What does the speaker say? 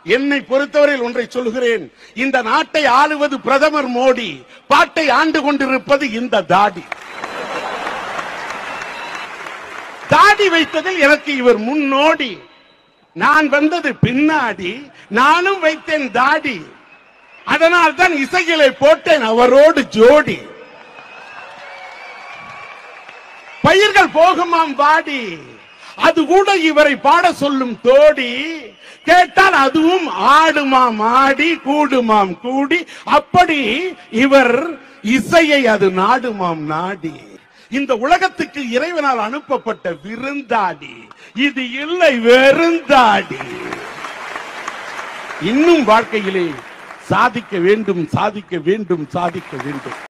என்னை பொறுத்தவரையில் ஒன்றை சொல்கிறேன் இந்த நாட்டை ஆளுவது பிரதமர் மோடி பாட்டை ஆண்டு கொண்டிருப்பது இந்த தாடி தாடி வைத்ததில் எனக்கு இவர் முன்னோடி நான் வந்தது பின்னாடி நானும் வைத்தேன் தாடி அதனால் தான் இசைகளை போட்டேன் அவரோடு ஜோடி பயிர்கள் போகுமாம் வாடி அது கூட இவரை பாட சொல்லும் தோடி கேட்டால் அதுவும் ஆடுமாம் ஆடி கூடுமாம் கூடி அப்படி இவர் இசையை அது நாடுமாம் நாடி இந்த உலகத்துக்கு இறைவனால் அனுப்பப்பட்ட விருந்தாடி இது இல்லை வெறுந்தாடி இன்னும் வாழ்க்கையிலே சாதிக்க வேண்டும் சாதிக்க வேண்டும் சாதிக்க வேண்டும்